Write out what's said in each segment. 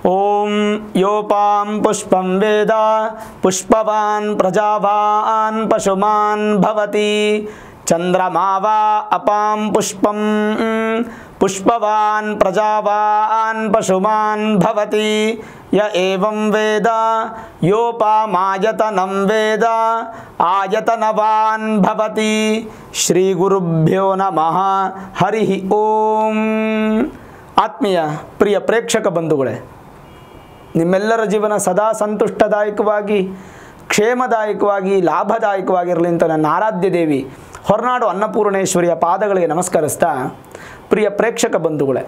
ॐ योपां पुष्पं वेद पुष्पवान् प्रजावान् पशुमान् भवति चन्द्रमा वा अपां पुष्पं पुष्पवान् प्रजावान् पशुमान् भवति य एवं वेद योपामायतनं वेद आयतनवान् भवति श्रीगुरुभ्यो नमः हरिः ಓಂ ಆತ್ಮೀಯ ಪ್ರಿಯ ಪ್ರೇಕ್ಷಕ ಬಂಧುಗಳೇ ನಿಮ್ಮೆಲ್ಲರ ಜೀವನ ಸದಾ ಸಂತುಷ್ಟದಾಯಕವಾಗಿ ಕ್ಷೇಮದಾಯಕವಾಗಿ ಲಾಭದಾಯಕವಾಗಿರಲಿ ಅಂತ ನನ್ನ ಆರಾಧ್ಯ ದೇವಿ ಹೊರನಾಡು ಅನ್ನಪೂರ್ಣೇಶ್ವರಿಯ ಪಾದಗಳಿಗೆ ನಮಸ್ಕರಿಸ್ತಾ ಪ್ರಿಯ ಪ್ರೇಕ್ಷಕ ಬಂಧುಗಳೇ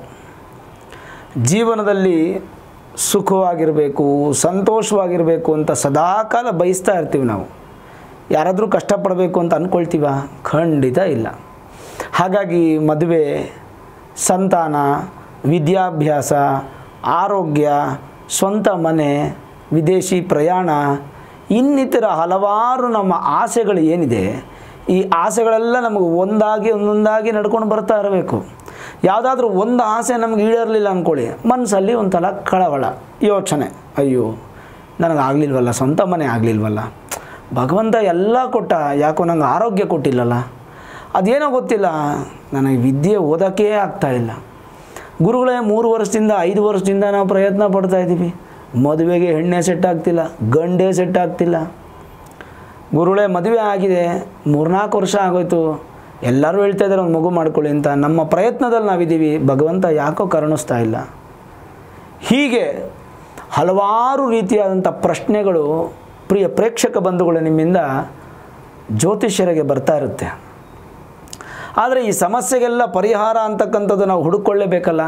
ಜೀವನದಲ್ಲಿ ಸುಖವಾಗಿರಬೇಕು ಸಂತೋಷವಾಗಿರಬೇಕು ಅಂತ ಸದಾಕಾಲ ಬಯಸ್ತಾ ಇರ್ತೀವಿ ನಾವು ಯಾರಾದರೂ ಕಷ್ಟಪಡಬೇಕು ಅಂತ ಅಂದ್ಕೊಳ್ತೀವ ಖಂಡಿತ ಇಲ್ಲ ಹಾಗಾಗಿ ಮದುವೆ ಸಂತಾನ ವಿದ್ಯಾಭ್ಯಾಸ ಆರೋಗ್ಯ ಸ್ವಂತ ಮನೆ ವಿದೇಶಿ ಪ್ರಯಾಣ ಇನ್ನಿತರ ಹಲವಾರು ನಮ್ಮ ಆಸೆಗಳು ಏನಿದೆ ಈ ಆಸೆಗಳೆಲ್ಲ ನಮಗೆ ಒಂದಾಗಿ ಒಂದೊಂದಾಗಿ ನಡ್ಕೊಂಡು ಬರ್ತಾ ಇರಬೇಕು ಯಾವುದಾದ್ರೂ ಒಂದು ಆಸೆ ನಮ್ಗೆ ಈಡೇರಲಿಲ್ಲ ಅಂದ್ಕೊಳ್ಳಿ ಮನಸ್ಸಲ್ಲಿ ಒಂಥರ ಕಳವಳ ಯೋಚನೆ ಅಯ್ಯೋ ನನಗಾಗಲಿಲ್ವಲ್ಲ ಸ್ವಂತ ಮನೆ ಆಗಲಿಲ್ವಲ್ಲ ಭಗವಂತ ಎಲ್ಲ ಕೊಟ್ಟ ಯಾಕೋ ನಂಗೆ ಆರೋಗ್ಯ ಕೊಟ್ಟಿಲ್ಲಲ್ಲ ಅದೇನೋ ಗೊತ್ತಿಲ್ಲ ನನಗೆ ವಿದ್ಯೆ ಓದೋಕ್ಕೇ ಆಗ್ತಾ ಇಲ್ಲ ಗುರುಗಳೇ ಮೂರು ವರ್ಷದಿಂದ ಐದು ವರ್ಷದಿಂದ ನಾವು ಪ್ರಯತ್ನ ಪಡ್ತಾ ಇದ್ದೀವಿ ಮದುವೆಗೆ ಹೆಣ್ಣೆ ಸೆಟ್ ಆಗ್ತಿಲ್ಲ ಗಂಡೇ ಸೆಟ್ ಆಗ್ತಿಲ್ಲ ಗುರುಗಳೇ ಮದುವೆ ಆಗಿದೆ ಮೂರ್ನಾಲ್ಕು ವರ್ಷ ಆಗೋಯ್ತು ಎಲ್ಲರೂ ಹೇಳ್ತಾ ಇದ್ದಾರೆ ಒಂದು ಮಗು ಮಾಡ್ಕೊಳ್ಳಿ ಅಂತ ನಮ್ಮ ಪ್ರಯತ್ನದಲ್ಲಿ ನಾವಿದ್ದೀವಿ ಭಗವಂತ ಯಾಕೋ ಕರುಣಿಸ್ತಾ ಇಲ್ಲ ಹೀಗೆ ಹಲವಾರು ರೀತಿಯಾದಂಥ ಪ್ರಶ್ನೆಗಳು ಪ್ರಿಯ ಪ್ರೇಕ್ಷಕ ಬಂಧುಗಳು ನಿಮ್ಮಿಂದ ಜ್ಯೋತಿಷ್ಯರಿಗೆ ಬರ್ತಾ ಇರುತ್ತೆ ಆದರೆ ಈ ಸಮಸ್ಯೆಗೆಲ್ಲ ಪರಿಹಾರ ಅಂತಕ್ಕಂಥದ್ದು ನಾವು ಹುಡುಕೊಳ್ಳೇಬೇಕಲ್ಲ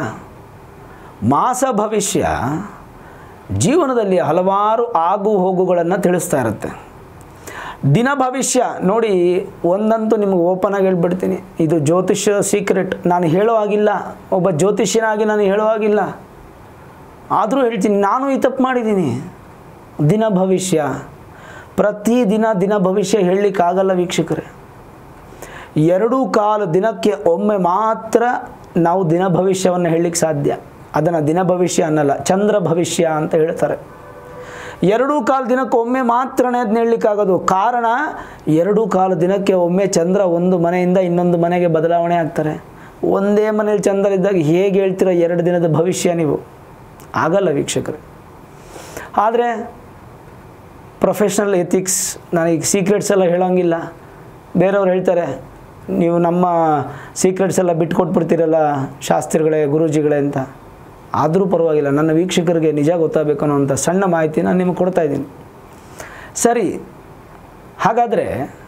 ಮಾಸ ಭವಿಷ್ಯ ಜೀವನದಲ್ಲಿ ಹಲವಾರು ಆಗು ಹೋಗುಗಳನ್ನು ತಿಳಿಸ್ತಾ ಇರುತ್ತೆ ದಿನ ಭವಿಷ್ಯ ನೋಡಿ ಒಂದಂತೂ ನಿಮಗೆ ಓಪನ್ ಆಗಿ ಹೇಳ್ಬಿಡ್ತೀನಿ ಇದು ಜ್ಯೋತಿಷ್ಯ ಸೀಕ್ರೆಟ್ ನಾನು ಹೇಳೋ ಹಾಗಿಲ್ಲ ಒಬ್ಬ ಜ್ಯೋತಿಷ್ಯನಾಗಿ ನಾನು ಹೇಳೋ ಹಾಗಿಲ್ಲ ಆದರೂ ಹೇಳ್ತೀನಿ ನಾನು ಈ ತಪ್ಪು ಮಾಡಿದ್ದೀನಿ ದಿನ ಭವಿಷ್ಯ ಪ್ರತಿದಿನ ದಿನ ಭವಿಷ್ಯ ಹೇಳಲಿಕ್ಕಾಗಲ್ಲ ವೀಕ್ಷಕರೇ ಎರಡೂ ಕಾಲು ದಿನಕ್ಕೆ ಒಮ್ಮೆ ಮಾತ್ರ ನಾವು ದಿನ ಭವಿಷ್ಯವನ್ನು ಹೇಳಲಿಕ್ಕೆ ಸಾಧ್ಯ ಅದನ್ನು ದಿನ ಭವಿಷ್ಯ ಅನ್ನಲ್ಲ ಚಂದ್ರ ಭವಿಷ್ಯ ಅಂತ ಹೇಳ್ತಾರೆ ಎರಡೂ ಕಾಲು ದಿನಕ್ಕೆ ಒಮ್ಮೆ ಮಾತ್ರನೇ ಅದನ್ನ ಹೇಳಲಿಕ್ಕಾಗೋದು ಕಾರಣ ಎರಡೂ ಕಾಲು ದಿನಕ್ಕೆ ಒಮ್ಮೆ ಚಂದ್ರ ಒಂದು ಮನೆಯಿಂದ ಇನ್ನೊಂದು ಮನೆಗೆ ಬದಲಾವಣೆ ಆಗ್ತಾರೆ ಒಂದೇ ಮನೇಲಿ ಚಂದ್ರ ಇದ್ದಾಗ ಹೇಗೆ ಹೇಳ್ತೀರ ಎರಡು ದಿನದ ಭವಿಷ್ಯ ನೀವು ಆಗಲ್ಲ ವೀಕ್ಷಕರು ಆದರೆ ಪ್ರೊಫೆಷ್ನಲ್ ಎಥಿಕ್ಸ್ ನನಗೆ ಸೀಕ್ರೆಟ್ಸ್ ಎಲ್ಲ ಹೇಳೋಂಗಿಲ್ಲ ಬೇರೆಯವ್ರು ಹೇಳ್ತಾರೆ ನೀವು ನಮ್ಮ ಸೀಕ್ರೆಟ್ಸ್ ಎಲ್ಲ ಬಿಟ್ಕೊಟ್ಬಿಡ್ತೀರಲ್ಲ ಶಾಸ್ತ್ರಿಗಳೇ ಗುರೂಜಿಗಳೇ ಅಂತ ಆದರೂ ಪರವಾಗಿಲ್ಲ ನನ್ನ ವೀಕ್ಷಕರಿಗೆ ನಿಜ ಗೊತ್ತಾಗಬೇಕು ಅನ್ನೋಂಥ ಸಣ್ಣ ಮಾಹಿತಿ ನಾನು ನಿಮಗೆ ಕೊಡ್ತಾ ಇದ್ದೀನಿ ಸರಿ ಹಾಗಾದರೆ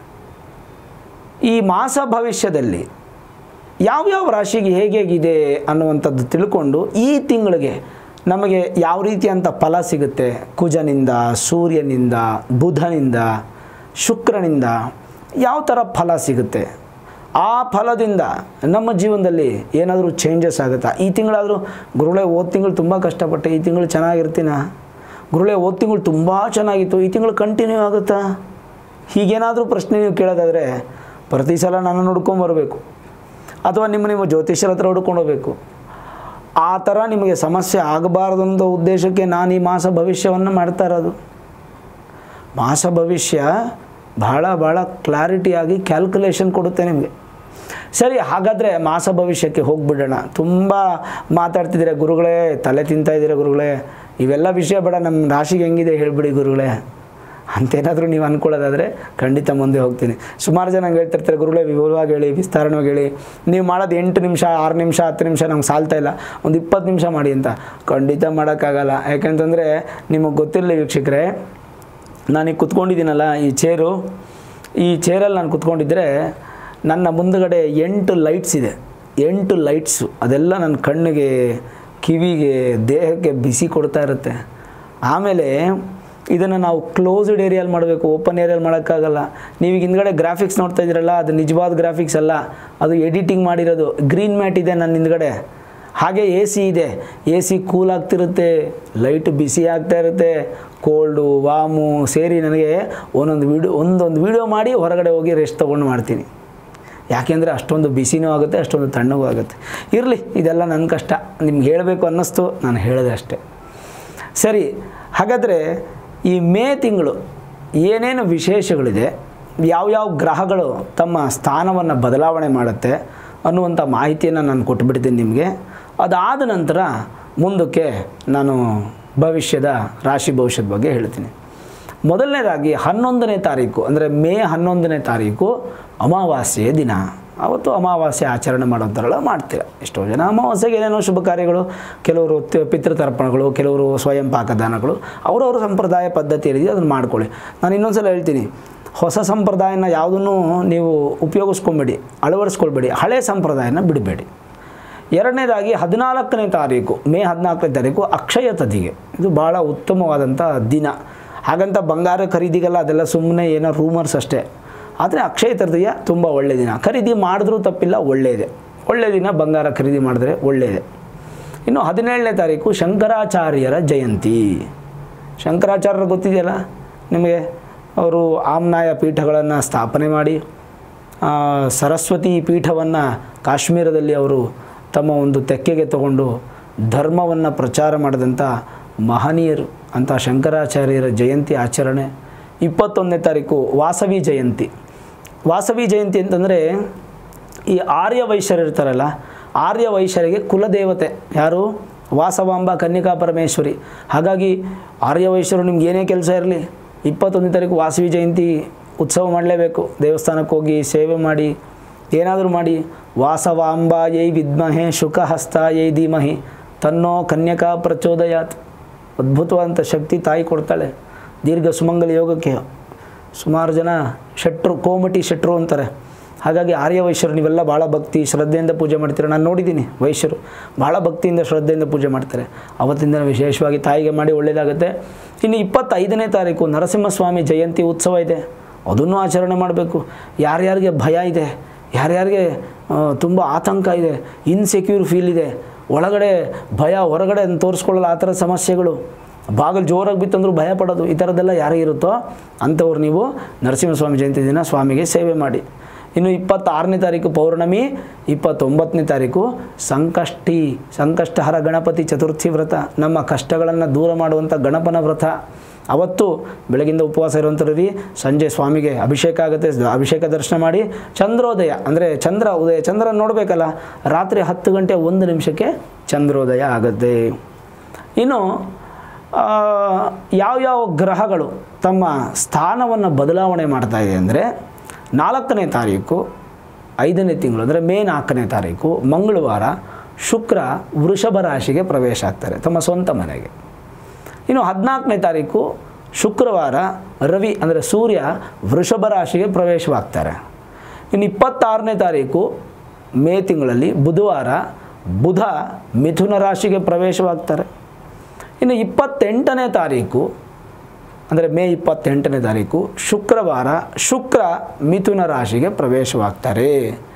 ಈ ಮಾಸ ಭವಿಷ್ಯದಲ್ಲಿ ಯಾವ್ಯಾವ ರಾಶಿಗೆ ಹೇಗೆ ಹೇಗಿದೆ ಅನ್ನುವಂಥದ್ದು ತಿಳ್ಕೊಂಡು ಈ ತಿಂಗಳಿಗೆ ನಮಗೆ ಯಾವ ರೀತಿಯಂಥ ಫಲ ಸಿಗುತ್ತೆ ಕುಜನಿಂದ ಸೂರ್ಯನಿಂದ ಬುಧನಿಂದ ಶುಕ್ರನಿಂದ ಯಾವ ಥರ ಫಲ ಸಿಗುತ್ತೆ ಆ ಫಲದಿಂದ ನಮ್ಮ ಜೀವನದಲ್ಲಿ ಏನಾದರೂ ಚೇಂಜಸ್ ಆಗುತ್ತಾ ಈ ತಿಂಗಳಾದರೂ ಗುರುಗಳೇ ಹೋದ ತಿಂಗಳು ತುಂಬ ಕಷ್ಟಪಟ್ಟೆ ಈ ತಿಂಗಳು ಚೆನ್ನಾಗಿರ್ತೀನ ಗುರುಗಳೇ ಹೋದ ತಿಂಗಳು ತುಂಬ ಚೆನ್ನಾಗಿತ್ತು ಈ ತಿಂಗಳು ಕಂಟಿನ್ಯೂ ಆಗುತ್ತಾ ಹೀಗೇನಾದರೂ ಪ್ರಶ್ನೆ ನೀವು ಕೇಳೋದಾದರೆ ಪ್ರತಿ ಸಲ ನಾನು ನೋಡ್ಕೊಂಬರ್ಬೇಕು ಅಥವಾ ನಿಮ್ಮ ನಿಮ್ಮ ಜ್ಯೋತಿಷ್ಯರ ಹತ್ರ ಹುಡ್ಕೊಂಡು ಹೋಗ್ಬೇಕು ಆ ಥರ ನಿಮಗೆ ಸಮಸ್ಯೆ ಆಗಬಾರ್ದು ಅನ್ನೋ ಉದ್ದೇಶಕ್ಕೆ ನಾನು ಈ ಮಾಸ ಭವಿಷ್ಯವನ್ನು ಮಾಡ್ತಾ ಇರೋದು ಮಾಸ ಭವಿಷ್ಯ ಭಾಳ ಭಾಳ ಕ್ಲಾರಿಟಿಯಾಗಿ ಕ್ಯಾಲ್ಕುಲೇಷನ್ ಕೊಡುತ್ತೆ ನಿಮಗೆ ಸರಿ ಹಾಗಾದರೆ ಮಾಸ ಭವಿಷ್ಯಕ್ಕೆ ಹೋಗ್ಬಿಡೋಣ ತುಂಬ ಮಾತಾಡ್ತಿದ್ದೀರ ಗುರುಗಳೇ ತಲೆ ತಿಂತಾ ಇದ್ದೀರ ಗುರುಗಳೇ ಇವೆಲ್ಲ ವಿಷಯ ಬೇಡ ನಮ್ಮ ರಾಶಿಗೆ ಹೆಂಗಿದೆ ಹೇಳಿಬಿಡಿ ಗುರುಗಳೇ ಅಂತೇನಾದರೂ ನೀವು ಅಂದ್ಕೊಳ್ಳೋದಾದರೆ ಖಂಡಿತ ಮುಂದೆ ಹೋಗ್ತೀನಿ ಸುಮಾರು ಜನ ಹಂಗೆ ಹೇಳ್ತಿರ್ತಾರೆ ಗುರುಗಳೇ ವಿವರವಾಗಿ ಹೇಳಿ ವಿಸ್ತಾರವಾಗಿ ಹೇಳಿ ನೀವು ಮಾಡೋದು ಎಂಟು ನಿಮಿಷ ಆರು ನಿಮಿಷ ಹತ್ತು ನಿಮಿಷ ನಮ್ಗೆ ಸಾಲ್ತಾ ಇಲ್ಲ ಒಂದು ಇಪ್ಪತ್ತು ನಿಮಿಷ ಮಾಡಿ ಅಂತ ಖಂಡಿತ ಮಾಡೋಕ್ಕಾಗಲ್ಲ ಯಾಕೆಂತಂದರೆ ನಿಮಗೆ ಗೊತ್ತಿರಲಿ ವೀಕ್ಷಕರೇ ನಾನೀಗ ಕುತ್ಕೊಂಡಿದ್ದೀನಲ್ಲ ಈ ಚೇರು ಈ ಚೇರಲ್ಲಿ ನಾನು ಕುತ್ಕೊಂಡಿದ್ದರೆ ನನ್ನ ಮುಂದುಗಡೆ ಎಂಟು ಲೈಟ್ಸ್ ಇದೆ ಎಂಟು ಲೈಟ್ಸು ಅದೆಲ್ಲ ನನ್ನ ಕಣ್ಣಿಗೆ ಕಿವಿಗೆ ದೇಹಕ್ಕೆ ಬಿಸಿ ಕೊಡ್ತಾ ಇರುತ್ತೆ ಆಮೇಲೆ ಇದನ್ನು ನಾವು ಕ್ಲೋಸ್ಡ್ ಏರಿಯಲ್ಲಿ ಮಾಡಬೇಕು ಓಪನ್ ಏರಿಯಲ್ಲಿ ಮಾಡೋಕ್ಕಾಗಲ್ಲ ನೀವು ಹಿಂದ್ಗಡೆ ಗ್ರಾಫಿಕ್ಸ್ ನೋಡ್ತಾ ಇದ್ದೀರಲ್ಲ ಅದು ನಿಜವಾದ ಗ್ರಾಫಿಕ್ಸ್ ಅಲ್ಲ ಅದು ಎಡಿಟಿಂಗ್ ಮಾಡಿರೋದು ಗ್ರೀನ್ ಮ್ಯಾಟ್ ಇದೆ ನನ್ನ ಹಿಂದ್ಗಡೆ ಹಾಗೆ ಎ ಸಿ ಇದೆ ಎ ಸಿ ಕೂಲ್ ಆಗ್ತಿರುತ್ತೆ ಲೈಟ್ ಬಿಸಿ ಆಗ್ತಾ ಇರುತ್ತೆ ಕೋಲ್ಡು ವಾಮು ಸೇರಿ ನನಗೆ ಒಂದೊಂದು ವೀಡಿಯೋ ಒಂದೊಂದು ವೀಡಿಯೋ ಮಾಡಿ ಹೊರಗಡೆ ಹೋಗಿ ರೆಸ್ಟ್ ತೊಗೊಂಡು ಮಾಡ್ತೀನಿ ಯಾಕೆಂದರೆ ಅಷ್ಟೊಂದು ಬಿಸಿನೂ ಆಗುತ್ತೆ ಅಷ್ಟೊಂದು ತಣ್ಣಗೂ ಆಗುತ್ತೆ ಇರಲಿ ಇದೆಲ್ಲ ನನ್ನ ಕಷ್ಟ ನಿಮ್ಗೆ ಹೇಳಬೇಕು ಅನ್ನಿಸ್ತು ನಾನು ಹೇಳಿದೆ ಅಷ್ಟೇ ಸರಿ ಹಾಗಾದರೆ ಈ ಮೇ ತಿಂಗಳು ಏನೇನು ವಿಶೇಷಗಳಿದೆ ಯಾವ್ಯಾವ ಗ್ರಹಗಳು ತಮ್ಮ ಸ್ಥಾನವನ್ನು ಬದಲಾವಣೆ ಮಾಡುತ್ತೆ ಅನ್ನುವಂಥ ಮಾಹಿತಿಯನ್ನು ನಾನು ಕೊಟ್ಬಿಡ್ತೀನಿ ನಿಮಗೆ ಅದಾದ ನಂತರ ಮುಂದಕ್ಕೆ ನಾನು ಭವಿಷ್ಯದ ರಾಶಿ ಭವಿಷ್ಯದ ಬಗ್ಗೆ ಹೇಳ್ತೀನಿ ಮೊದಲನೇದಾಗಿ ಹನ್ನೊಂದನೇ ತಾರೀಕು ಅಂದರೆ ಮೇ ಹನ್ನೊಂದನೇ ತಾರೀಕು ಅಮಾವಾಸ್ಯೆಯ ದಿನ ಅವತ್ತು ಅಮಾವಾಸ್ಯೆ ಆಚರಣೆ ಮಾಡೋದರಲ್ಲ ಮಾಡ್ತೀರ ಎಷ್ಟೋ ಜನ ಅಮಾವಾಸ್ಯೆಗೆ ಏನೇನೋ ಶುಭ ಕಾರ್ಯಗಳು ಕೆಲವರು ತ- ಪಿತೃತರ್ಪಣಗಳು ಕೆಲವರು ಸ್ವಯಂ ಪಾಕದಾನಗಳು ಅವರವ್ರ ಸಂಪ್ರದಾಯ ಪದ್ಧತಿ ಏನಿದೆ ಅದನ್ನು ಮಾಡ್ಕೊಳ್ಳಿ ನಾನು ಇನ್ನೊಂದ್ಸಲ ಹೇಳ್ತೀನಿ ಹೊಸ ಸಂಪ್ರದಾಯನ ಯಾವುದನ್ನು ನೀವು ಉಪಯೋಗಿಸ್ಕೊಬೇಡಿ ಅಳವಡಿಸ್ಕೊಳ್ಬೇಡಿ ಹಳೆ ಸಂಪ್ರದಾಯನ ಬಿಡಬೇಡಿ ಎರಡನೇದಾಗಿ ಹದಿನಾಲ್ಕನೇ ತಾರೀಕು ಮೇ ಹದಿನಾಲ್ಕನೇ ತಾರೀಕು ಅಕ್ಷಯ ತದಿಗೆ ಇದು ಭಾಳ ಉತ್ತಮವಾದಂಥ ದಿನ ಹಾಗಂತ ಬಂಗಾರ ಖರೀದಿಗೆಲ್ಲ ಅದೆಲ್ಲ ಸುಮ್ಮನೆ ಏನೋ ರೂಮರ್ಸ್ ಅಷ್ಟೇ ಆದರೆ ಅಕ್ಷಯ ತೃತೀಯ ತುಂಬ ಒಳ್ಳೆಯ ದಿನ ಖರೀದಿ ಮಾಡಿದ್ರೂ ತಪ್ಪಿಲ್ಲ ಒಳ್ಳೆಯದೇ ಒಳ್ಳೆಯ ದಿನ ಬಂಗಾರ ಖರೀದಿ ಮಾಡಿದ್ರೆ ಒಳ್ಳೆಯದೇ ಇನ್ನು ಹದಿನೇಳನೇ ತಾರೀಕು ಶಂಕರಾಚಾರ್ಯರ ಜಯಂತಿ ಶಂಕರಾಚಾರ್ಯರು ಗೊತ್ತಿದೆಯಲ್ಲ ನಿಮಗೆ ಅವರು ಆಮ್ನಾಯ ಪೀಠಗಳನ್ನು ಸ್ಥಾಪನೆ ಮಾಡಿ ಆ, ಸರಸ್ವತಿ ಪೀಠವನ್ನು ಕಾಶ್ಮೀರದಲ್ಲಿ ಅವರು ತಮ್ಮ ಒಂದು ತೆಕ್ಕೆಗೆ ತಗೊಂಡು ಧರ್ಮವನ್ನು ಪ್ರಚಾರ ಮಾಡಿದಂಥ ಮಹನೀಯರು ಅಂತ ಶಂಕರಾಚಾರ್ಯರ ಜಯಂತಿ ಆಚರಣೆ ಇಪ್ಪತ್ತೊಂದನೇ ತಾರೀಕು ವಾಸವಿ ಜಯಂತಿ ವಾಸವಿ ಜಯಂತಿ ಅಂತಂದರೆ ಈ ಆರ್ಯ ವೈಶ್ಯರು ಇರ್ತಾರಲ್ಲ ಆರ್ಯ ವೈಶ್ಯರಿಗೆ ಕುಲದೇವತೆ ಯಾರು ವಾಸವಾಂಬ ಕನ್ನಿಕಾ ಪರಮೇಶ್ವರಿ ಹಾಗಾಗಿ ಆರ್ಯ ವೈಶ್ಯರು ನಿಮ್ಗೆ ಏನೇ ಕೆಲಸ ಇರಲಿ ಇಪ್ಪತ್ತೊಂದನೇ ತಾರೀಕು ವಾಸವಿ ಜಯಂತಿ ಉತ್ಸವ ಮಾಡಲೇಬೇಕು ದೇವಸ್ಥಾನಕ್ಕೆ ಹೋಗಿ ಸೇವೆ ಮಾಡಿ ಏನಾದರೂ ಮಾಡಿ ವಾಸವಾಂಬ ಯೈ ವಿದ್ಮಹೆ ಶುಕಹಸ್ತ ಯೈ ಧೀಮಹಿ ತನ್ನೋ ಕನ್ಯಕಾ ಪ್ರಚೋದಯಾತ್ ಅದ್ಭುತವಾದಂಥ ಶಕ್ತಿ ತಾಯಿ ಕೊಡ್ತಾಳೆ ದೀರ್ಘ ಸುಮಂಗಲ ಯೋಗಕ್ಕೆ ಸುಮಾರು ಜನ ಶೆಟ್ರು ಕೋಮಟಿ ಶೆಟ್ರು ಅಂತಾರೆ ಹಾಗಾಗಿ ಆರ್ಯ ವೈಶ್ಯರು ನೀವೆಲ್ಲ ಭಾಳ ಭಕ್ತಿ ಶ್ರದ್ಧೆಯಿಂದ ಪೂಜೆ ಮಾಡ್ತೀರ ನಾನು ನೋಡಿದ್ದೀನಿ ವೈಶ್ಯರು ಭಾಳ ಭಕ್ತಿಯಿಂದ ಶ್ರದ್ಧೆಯಿಂದ ಪೂಜೆ ಮಾಡ್ತಾರೆ ಅವತ್ತಿಂದ ವಿಶೇಷವಾಗಿ ತಾಯಿಗೆ ಮಾಡಿ ಒಳ್ಳೆಯದಾಗುತ್ತೆ ಇನ್ನು ಇಪ್ಪತ್ತೈದನೇ ತಾರೀಕು ನರಸಿಂಹಸ್ವಾಮಿ ಜಯಂತಿ ಉತ್ಸವ ಇದೆ ಅದನ್ನು ಆಚರಣೆ ಮಾಡಬೇಕು ಯಾರ್ಯಾರಿಗೆ ಭಯ ಇದೆ ಯಾರ್ಯಾರಿಗೆ ತುಂಬ ಆತಂಕ ಇದೆ ಇನ್ಸೆಕ್ಯೂರ್ ಫೀಲ್ ಇದೆ ಒಳಗಡೆ ಭಯ ಹೊರಗಡೆ ಅದನ್ನ ತೋರಿಸ್ಕೊಳ್ಳಲ್ಲ ಆ ಥರ ಸಮಸ್ಯೆಗಳು ಬಾಗಿಲು ಜೋರಾಗಿ ಬಿತ್ತಂದ್ರೂ ಭಯ ಪಡೋದು ಈ ಥರದ್ದೆಲ್ಲ ಯಾರು ಇರುತ್ತೋ ಅಂಥವ್ರು ನೀವು ನರಸಿಂಹಸ್ವಾಮಿ ಜಯಂತಿ ದಿನ ಸ್ವಾಮಿಗೆ ಸೇವೆ ಮಾಡಿ ಇನ್ನು ಇಪ್ಪತ್ತಾರನೇ ತಾರೀಕು ಪೌರ್ಣಮಿ ಇಪ್ಪತ್ತೊಂಬತ್ತನೇ ತಾರೀಕು ಸಂಕಷ್ಟಿ ಸಂಕಷ್ಟಹರ ಗಣಪತಿ ಚತುರ್ಥಿ ವ್ರತ ನಮ್ಮ ಕಷ್ಟಗಳನ್ನು ದೂರ ಮಾಡುವಂಥ ಗಣಪನ ವ್ರತ ಅವತ್ತು ಬೆಳಗಿಂದ ಉಪವಾಸ ಇರುವಂಥವ್ರಿ ಸಂಜೆ ಸ್ವಾಮಿಗೆ ಅಭಿಷೇಕ ಆಗುತ್ತೆ ಅಭಿಷೇಕ ದರ್ಶನ ಮಾಡಿ ಚಂದ್ರೋದಯ ಅಂದರೆ ಚಂದ್ರ ಉದಯ ಚಂದ್ರ ನೋಡಬೇಕಲ್ಲ ರಾತ್ರಿ ಹತ್ತು ಗಂಟೆ ಒಂದು ನಿಮಿಷಕ್ಕೆ ಚಂದ್ರೋದಯ ಆಗುತ್ತೆ ಇನ್ನು ಆ, ಯಾವ್ಯಾವ ಗ್ರಹಗಳು ತಮ್ಮ ಸ್ಥಾನವನ್ನು ಬದಲಾವಣೆ ಮಾಡ್ತಾ ಇದೆ ಅಂದರೆ ನಾಲ್ಕನೇ ತಾರೀಕು ಐದನೇ ತಿಂಗಳು ಅಂದರೆ ಮೇ ನಾಲ್ಕನೇ ತಾರೀಕು ಮಂಗಳವಾರ ಶುಕ್ರ ವೃಷಭ ರಾಶಿಗೆ ಪ್ರವೇಶ ಆಗ್ತಾರೆ ತಮ್ಮ ಸ್ವಂತ ಮನೆಗೆ ಇನ್ನು ಹದಿನಾಲ್ಕನೇ ತಾರೀಕು ಶುಕ್ರವಾರ ರವಿ ಅಂದರೆ ಸೂರ್ಯ ವೃಷಭ ರಾಶಿಗೆ ಪ್ರವೇಶವಾಗ್ತಾರೆ ಇನ್ನು ಇಪ್ಪತ್ತಾರನೇ ತಾರೀಕು ಮೇ ತಿಂಗಳಲ್ಲಿ ಬುಧವಾರ ಬುಧ ಮಿಥುನ ರಾಶಿಗೆ ಪ್ರವೇಶವಾಗ್ತಾರೆ ಇನ್ನು ಇಪ್ಪತ್ತೆಂಟನೇ ತಾರೀಕು ಅಂದರೆ ಮೇ ಇಪ್ಪತ್ತೆಂಟನೇ ತಾರೀಕು ಶುಕ್ರವಾರ ಶುಕ್ರ ಮಿಥುನ ರಾಶಿಗೆ ಪ್ರವೇಶವಾಗ್ತಾರೆ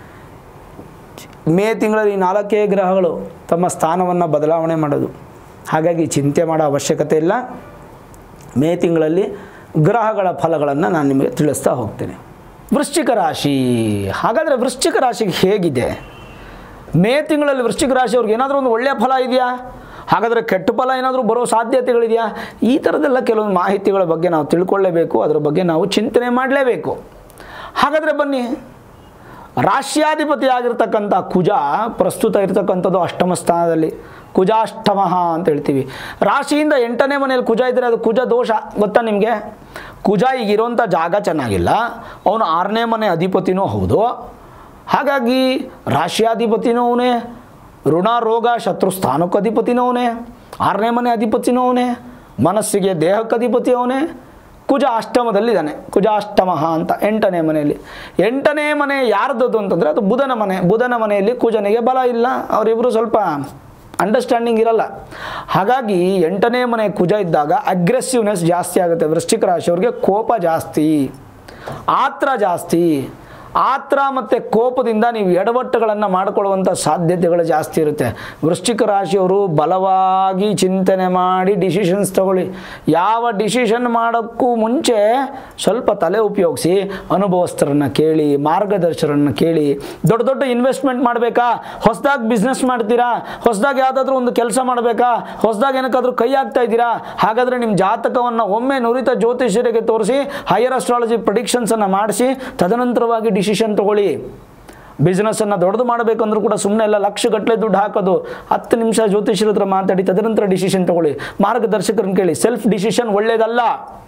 ಮೇ ತಿಂಗಳಲ್ಲಿ ಈ ನಾಲ್ಕೇ ಗ್ರಹಗಳು ತಮ್ಮ ಸ್ಥಾನವನ್ನು ಬದಲಾವಣೆ ಮಾಡೋದು ಹಾಗಾಗಿ ಚಿಂತೆ ಮಾಡೋ ಅವಶ್ಯಕತೆ ಇಲ್ಲ ಮೇ ತಿಂಗಳಲ್ಲಿ ಗ್ರಹಗಳ ಫಲಗಳನ್ನು ನಾನು ನಿಮಗೆ ತಿಳಿಸ್ತಾ ಹೋಗ್ತೇನೆ ವೃಶ್ಚಿಕ ರಾಶಿ ಹಾಗಾದರೆ ವೃಶ್ಚಿಕ ರಾಶಿಗೆ ಹೇಗಿದೆ ಮೇ ತಿಂಗಳಲ್ಲಿ ವೃಶ್ಚಿಕ ರಾಶಿಯವ್ರಿಗೆ ಏನಾದರೂ ಒಂದು ಒಳ್ಳೆಯ ಫಲ ಇದೆಯಾ ಹಾಗಾದರೆ ಕೆಟ್ಟ ಫಲ ಏನಾದರೂ ಬರೋ ಸಾಧ್ಯತೆಗಳಿದೆಯಾ ಈ ಥರದ್ದೆಲ್ಲ ಕೆಲವೊಂದು ಮಾಹಿತಿಗಳ ಬಗ್ಗೆ ನಾವು ತಿಳ್ಕೊಳ್ಳೇಬೇಕು ಅದರ ಬಗ್ಗೆ ನಾವು ಚಿಂತನೆ ಮಾಡಲೇಬೇಕು ಹಾಗಾದರೆ ಬನ್ನಿ ರಾಶ್ಯಾಧಿಪತಿ ಆಗಿರ್ತಕ್ಕಂಥ ಕುಜ ಪ್ರಸ್ತುತ ಇರ್ತಕ್ಕಂಥದ್ದು ಅಷ್ಟಮ ಸ್ಥಾನದಲ್ಲಿ ಕುಜಾಷ್ಟಮ ಅಂತ ಹೇಳ್ತೀವಿ ರಾಶಿಯಿಂದ ಎಂಟನೇ ಮನೆಯಲ್ಲಿ ಕುಜ ಇದ್ದರೆ ಅದು ಕುಜ ದೋಷ ಗೊತ್ತಾ ನಿಮಗೆ ಕುಜ ಈಗಿರೋಂಥ ಜಾಗ ಚೆನ್ನಾಗಿಲ್ಲ ಅವನು ಆರನೇ ಮನೆ ಅಧಿಪತಿನೂ ಹೌದು ಹಾಗಾಗಿ ರಾಶಿಯಾಧಿಪತಿನೂ ಅವನೇ ಋಣ ರೋಗ ಶತ್ರು ಸ್ಥಾನಕ್ಕೆ ಅಧಿಪತಿನೂ ಅವನೇ ಆರನೇ ಮನೆ ಅಧಿಪತಿನೂ ಅವನೇ ಮನಸ್ಸಿಗೆ ದೇಹಕ್ಕೆ ಅಧಿಪತಿ ಅವನೇ ಕುಜ ಅಷ್ಟಮದಲ್ಲಿದ್ದಾನೆ ಕುಜ ಅಷ್ಟಮ ಅಂತ ಎಂಟನೇ ಮನೆಯಲ್ಲಿ ಎಂಟನೇ ಮನೆ ಯಾರ್ದದು ಅಂತಂದರೆ ಅದು ಬುಧನ ಮನೆ ಬುಧನ ಮನೆಯಲ್ಲಿ ಕುಜನಿಗೆ ಬಲ ಇಲ್ಲ ಅವರಿಬ್ಬರು ಸ್ವಲ್ಪ ಅಂಡರ್ಸ್ಟ್ಯಾಂಡಿಂಗ್ ಇರಲ್ಲ ಹಾಗಾಗಿ ಎಂಟನೇ ಮನೆ ಕುಜ ಇದ್ದಾಗ ಅಗ್ರೆಸಿವ್ನೆಸ್ ಜಾಸ್ತಿ ಆಗುತ್ತೆ ವೃಶ್ಚಿಕ ರಾಶಿಯವ್ರಿಗೆ ಕೋಪ ಜಾಸ್ತಿ ಆತ್ರ ಜಾಸ್ತಿ ಆತ್ರ ಮತ್ತು ಕೋಪದಿಂದ ನೀವು ಎಡವಟ್ಟುಗಳನ್ನು ಮಾಡಿಕೊಳ್ಳುವಂಥ ಸಾಧ್ಯತೆಗಳು ಜಾಸ್ತಿ ಇರುತ್ತೆ ವೃಶ್ಚಿಕ ರಾಶಿಯವರು ಬಲವಾಗಿ ಚಿಂತನೆ ಮಾಡಿ ಡಿಸಿಷನ್ಸ್ ತಗೊಳ್ಳಿ ಯಾವ ಡಿಸಿಷನ್ ಮಾಡೋಕ್ಕೂ ಮುಂಚೆ ಸ್ವಲ್ಪ ತಲೆ ಉಪಯೋಗಿಸಿ ಅನುಭವಸ್ಥರನ್ನು ಕೇಳಿ ಮಾರ್ಗದರ್ಶಕರನ್ನು ಕೇಳಿ ದೊಡ್ಡ ದೊಡ್ಡ ಇನ್ವೆಸ್ಟ್ಮೆಂಟ್ ಮಾಡಬೇಕಾ ಹೊಸದಾಗಿ ಬಿಸ್ನೆಸ್ ಮಾಡ್ತೀರಾ ಹೊಸದಾಗಿ ಯಾವುದಾದ್ರೂ ಒಂದು ಕೆಲಸ ಮಾಡಬೇಕಾ ಹೊಸದಾಗಿ ಏನಕ್ಕಾದ್ರೂ ಕೈ ಹಾಕ್ತಾ ಇದ್ದೀರಾ ಹಾಗಾದರೆ ನಿಮ್ಮ ಜಾತಕವನ್ನು ಒಮ್ಮೆ ನುರಿತ ಜ್ಯೋತಿಷ್ಯರಿಗೆ ತೋರಿಸಿ ಹೈಯರ್ ಅಸ್ಟ್ರಾಲಜಿ ಪ್ರಿಡಿಕ್ಷನ್ಸನ್ನು ಮಾಡಿಸಿ ತದನಂತರವಾಗಿ ಡಿಸಿಷನ್ ತಗೊಳ್ಳಿ ಬಿಸ್ನೆಸ್ಸನ್ನು ದೊಡ್ಡದು ಮಾಡಬೇಕಂದ್ರೂ ಕೂಡ ಸುಮ್ಮನೆ ಎಲ್ಲ ಲಕ್ಷಗಟ್ಟಲೆ ದುಡ್ಡು ಹಾಕೋದು ಹತ್ತು ನಿಮಿಷ ಜ್ಯೋತಿಷ್ಯರ ಹತ್ರ ಮಾತಾಡಿ ತದನಂತರ ಡಿಸಿಷನ್ ತಗೊಳ್ಳಿ ಮಾರ್ಗದರ್ಶಕರನ್ನ ಕೇಳಿ ಸೆಲ್ಫ್ ಡಿಸಿಷನ್ ಒಳ್ಳೆಯದಲ್ಲ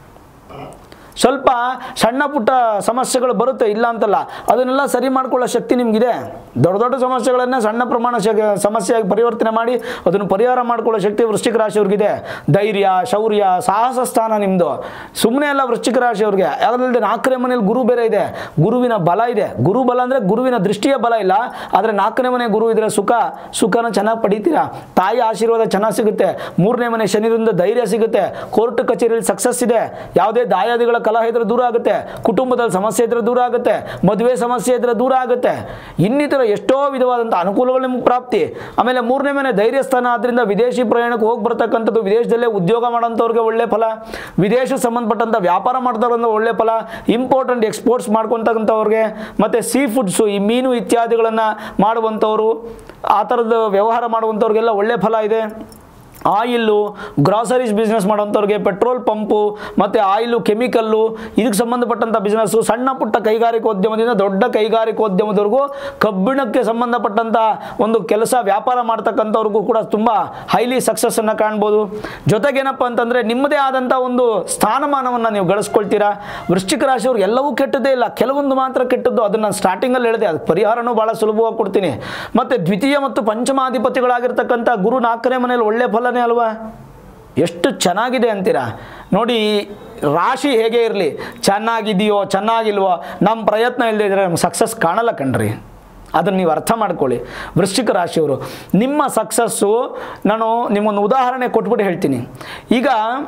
ಸ್ವಲ್ಪ ಸಣ್ಣ ಪುಟ್ಟ ಸಮಸ್ಯೆಗಳು ಬರುತ್ತೆ ಇಲ್ಲ ಅಂತಲ್ಲ ಅದನ್ನೆಲ್ಲ ಸರಿ ಮಾಡ್ಕೊಳ್ಳೋ ಶಕ್ತಿ ನಿಮಗಿದೆ ದೊಡ್ಡ ದೊಡ್ಡ ಸಮಸ್ಯೆಗಳನ್ನ ಸಣ್ಣ ಪ್ರಮಾಣ ಶ- ಸಮಸ್ಯೆಯಾಗಿ ಪರಿವರ್ತನೆ ಮಾಡಿ ಅದನ್ನು ಪರಿಹಾರ ಮಾಡ್ಕೊಳ್ಳೋ ಶಕ್ತಿ ವೃಶ್ಚಿಕ ರಾಶಿಯವ್ರಿಗಿದೆ ಧೈರ್ಯ ಶೌರ್ಯ ಸಾಹಸ ಸ್ಥಾನ ನಿಮ್ಮದು ಸುಮ್ಮನೆ ಅಲ್ಲ ವೃಶ್ಚಿಕ ರಾಶಿಯವ್ರಿಗೆ ಯಾವ್ದಲ್ಲದೆ ನಾಲ್ಕನೇ ಮನೇಲಿ ಗುರು ಬೇರೆ ಇದೆ ಗುರುವಿನ ಬಲ ಇದೆ ಗುರು ಬಲ ಅಂದರೆ ಗುರುವಿನ ದೃಷ್ಟಿಯ ಬಲ ಇಲ್ಲ ಆದರೆ ನಾಲ್ಕನೇ ಮನೆ ಗುರು ಇದ್ರೆ ಸುಖ ಸುಖನ ಚೆನ್ನಾಗಿ ಪಡಿತೀರಾ ತಾಯಿ ಆಶೀರ್ವಾದ ಚೆನ್ನಾಗಿ ಸಿಗುತ್ತೆ ಮೂರನೇ ಮನೆ ಶನಿರಿಂದ ಧೈರ್ಯ ಸಿಗುತ್ತೆ ಕೋರ್ಟ್ ಕಚೇರಿಯಲ್ಲಿ ಸಕ್ಸಸ್ ಇದೆ ಯಾವುದೇ ದಾಯಾದಿಗಳ ಕಲಹ ಇದ್ರೆ ದೂರ ಆಗುತ್ತೆ ಕುಟುಂಬದಲ್ಲಿ ಸಮಸ್ಯೆ ಇದ್ರೆ ದೂರ ಆಗುತ್ತೆ ಮದುವೆ ಸಮಸ್ಯೆ ಇದ್ರೆ ದೂರ ಆಗುತ್ತೆ ಇನ್ನಿತರ ಎಷ್ಟೋ ವಿಧವಾದಂಥ ಅನುಕೂಲಗಳು ನಿಮ್ಗೆ ಪ್ರಾಪ್ತಿ ಆಮೇಲೆ ಮೂರನೇ ಮನೆ ಧೈರ್ಯ ಸ್ಥಾನ ಆದ್ದರಿಂದ ವಿದೇಶಿ ಪ್ರಯಾಣಕ್ಕೆ ಹೋಗಿ ಬರ್ತಕ್ಕಂಥದ್ದು ವಿದೇಶದಲ್ಲೇ ಉದ್ಯೋಗ ಮಾಡೋಂಥವ್ರಿಗೆ ಒಳ್ಳೆ ಫಲ ವಿದೇಶಕ್ಕೆ ಸಂಬಂಧಪಟ್ಟಂಥ ವ್ಯಾಪಾರ ಮಾಡ್ತಾರಂಥ ಒಳ್ಳೆ ಫಲ ಇಂಪೋರ್ಟೆಂಟ್ ಎಕ್ಸ್ಪೋರ್ಟ್ಸ್ ಮಾಡ್ಕೊತಕ್ಕಂಥವ್ರಿಗೆ ಮತ್ತು ಸೀ ಫುಡ್ಸು ಈ ಮೀನು ಇತ್ಯಾದಿಗಳನ್ನು ಮಾಡುವಂಥವ್ರು ಆ ಥರದ ವ್ಯವಹಾರ ಮಾಡುವಂಥವ್ರಿಗೆಲ್ಲ ಒಳ್ಳೆ ಫಲ ಇದೆ ಆಯಿಲ್ಲು ಗ್ರಾಸರೀಸ್ ಬಿಸ್ನೆಸ್ ಮಾಡೋಂಥವ್ರಿಗೆ ಪೆಟ್ರೋಲ್ ಪಂಪು ಮತ್ತು ಆಯಿಲು ಕೆಮಿಕಲ್ಲು ಇದಕ್ಕೆ ಸಂಬಂಧಪಟ್ಟಂಥ ಬಿಸ್ನೆಸ್ಸು ಸಣ್ಣ ಪುಟ್ಟ ಕೈಗಾರಿಕೋದ್ಯಮದಿಂದ ದೊಡ್ಡ ಕೈಗಾರಿಕೋದ್ಯಮದವರೆಗೂ ಕಬ್ಬಿಣಕ್ಕೆ ಸಂಬಂಧಪಟ್ಟಂಥ ಒಂದು ಕೆಲಸ ವ್ಯಾಪಾರ ಮಾಡ್ತಕ್ಕಂಥವ್ರಿಗೂ ಕೂಡ ತುಂಬ ಹೈಲಿ ಸಕ್ಸಸ್ಸನ್ನು ಕಾಣ್ಬೋದು ಜೊತೆಗೇನಪ್ಪ ಅಂತಂದರೆ ನಿಮ್ಮದೇ ಆದಂಥ ಒಂದು ಸ್ಥಾನಮಾನವನ್ನು ನೀವು ಗಳಿಸ್ಕೊಳ್ತೀರಾ ವೃಶ್ಚಿಕ ರಾಶಿಯವ್ರು ಎಲ್ಲವೂ ಕೆಟ್ಟದೇ ಇಲ್ಲ ಕೆಲವೊಂದು ಮಾತ್ರ ಕೆಟ್ಟದ್ದು ಅದನ್ನು ಸ್ಟಾರ್ಟಿಂಗಲ್ಲಿ ಹೇಳಿದೆ ಅದಕ್ಕೆ ಪರಿಹಾರನೂ ಭಾಳ ಸುಲಭವಾಗಿ ಕೊಡ್ತೀನಿ ಮತ್ತು ದ್ವಿತೀಯ ಮತ್ತು ಪಂಚಮಾಧಿಪತಿಗಳಾಗಿರ್ತಕ್ಕಂಥ ಗುರು ನಾಲ್ಕನೇ ಮನೇಲಿ ಒಳ್ಳೆ ಫಲನೇ ಅಲ್ವಾ ಎಷ್ಟು ಚೆನ್ನಾಗಿದೆ ಅಂತೀರಾ ನೋಡಿ ರಾಶಿ ಹೇಗೆ ಇರಲಿ ಚೆನ್ನಾಗಿದೆಯೋ ಚೆನ್ನಾಗಿಲ್ವೋ ನಮ್ಮ ಪ್ರಯತ್ನ ಇಲ್ಲದೆ ಇದ್ದರೆ ನಮ್ಗೆ ಸಕ್ಸಸ್ ಕಾಣಲ್ಲ ಕಣ್ರಿ ಅದನ್ನು ನೀವು ಅರ್ಥ ಮಾಡ್ಕೊಳ್ಳಿ ವೃಶ್ಚಿಕ ರಾಶಿಯವರು ನಿಮ್ಮ ಸಕ್ಸಸ್ಸು ನಾನು ನಿಮ್ಮೊಂದು ಉದಾಹರಣೆ ಕೊಟ್ಬಿಟ್ಟು ಹೇಳ್ತೀನಿ ಈಗ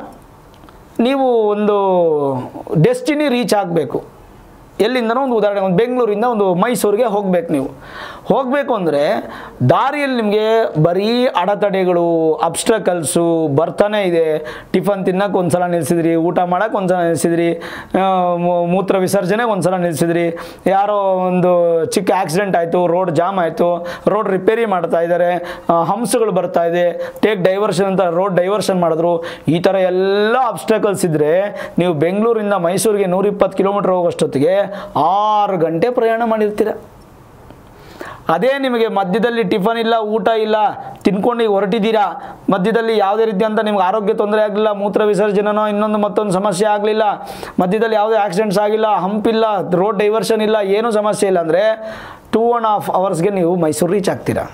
ನೀವು ಒಂದು ಡೆಸ್ಟಿನಿ ರೀಚ್ ಆಗಬೇಕು ಎಲ್ಲಿಂದನೋ ಒಂದು ಉದಾಹರಣೆ ಒಂದು ಬೆಂಗಳೂರಿಂದ ಒಂದು ಮೈಸೂರಿಗೆ ಹೋಗ್ಬೇಕು ನೀವು ಹೋಗಬೇಕು ಅಂದರೆ ದಾರಿಯಲ್ಲಿ ನಿಮಗೆ ಬರೀ ಅಡೆತಡೆಗಳು ಅಬ್ಸ್ಟ್ರಕಲ್ಸು ಬರ್ತಾನೆ ಇದೆ ಟಿಫನ್ ತಿನ್ನಕ್ಕೆ ಒಂದು ಸಲ ನಿಲ್ಲಿಸಿದ್ರಿ ಊಟ ಮಾಡೋಕೆ ಒಂದು ಸಲ ನಿಲ್ಲಿಸಿದ್ರಿ ಆ, ಮೂ- ಮೂತ್ರ ವಿಸರ್ಜನೆಗೆ ಒಂದು ಸಲ ನಿಲ್ಲಿಸಿದ್ರಿ ಯಾರೋ ಒಂದು ಚಿಕ್ಕ ಆಕ್ಸಿಡೆಂಟ್ ಆಯಿತು ರೋಡ್ ಜಾಮ್ ಆಯಿತು ರೋಡ್ ರಿಪೇರಿ ಮಾಡ್ತಾ ಇದ್ದಾರೆ ಆ, ಹಂಸಗಳು ಬರ್ತಾ ಇದೆ ಟೇಕ್ ಡೈವರ್ಷನ್ ಅಂತ ರೋಡ್ ಡೈವರ್ಷನ್ ಮಾಡಿದ್ರು ಈ ಥರ ಎಲ್ಲ ಅಬ್ಸ್ಟ್ರಕಲ್ಸ್ ಇದ್ದರೆ ನೀವು ಬೆಂಗಳೂರಿಂದ ಮೈಸೂರಿಗೆ ನೂರಿಪ್ಪತ್ತು ಕಿಲೋಮೀಟ್ರ್ ಹೋಗೋಷ್ಟೊತ್ತಿಗೆ ಆರು ಗಂಟೆ ಪ್ರಯಾಣ ಮಾಡಿರ್ತೀರ ಅದೇ ನಿಮಗೆ ಮಧ್ಯದಲ್ಲಿ ಟಿಫನ್ ಇಲ್ಲ ಊಟ ಇಲ್ಲ ತಿನ್ಕೊಂಡು ಈಗ ಹೊರಟಿದ್ದೀರಾ ಮಧ್ಯದಲ್ಲಿ ಯಾವುದೇ ರೀತಿ ಅಂತ ನಿಮ್ಗೆ ಆರೋಗ್ಯ ತೊಂದರೆ ಆಗಲಿಲ್ಲ ಮೂತ್ರ ವಿಸರ್ಜನೆನೋ ಇನ್ನೊಂದು ಮತ್ತೊಂದು ಸಮಸ್ಯೆ ಆಗಲಿಲ್ಲ ಮಧ್ಯದಲ್ಲಿ ಯಾವುದೇ ಆಕ್ಸಿಡೆಂಟ್ಸ್ ಆಗಿಲ್ಲ ಹಂಪ್ ಇಲ್ಲ ರೋಡ್ ಡೈವರ್ಷನ್ ಇಲ್ಲ ಏನೂ ಸಮಸ್ಯೆ ಇಲ್ಲ ಅಂದರೆ ಟೂ ಆ್ಯಂಡ್ ಹಾಫ್ ಅವರ್ಸ್ಗೆ ನೀವು ಮೈಸೂರು ರೀಚ್ ಆಗ್ತೀರಾ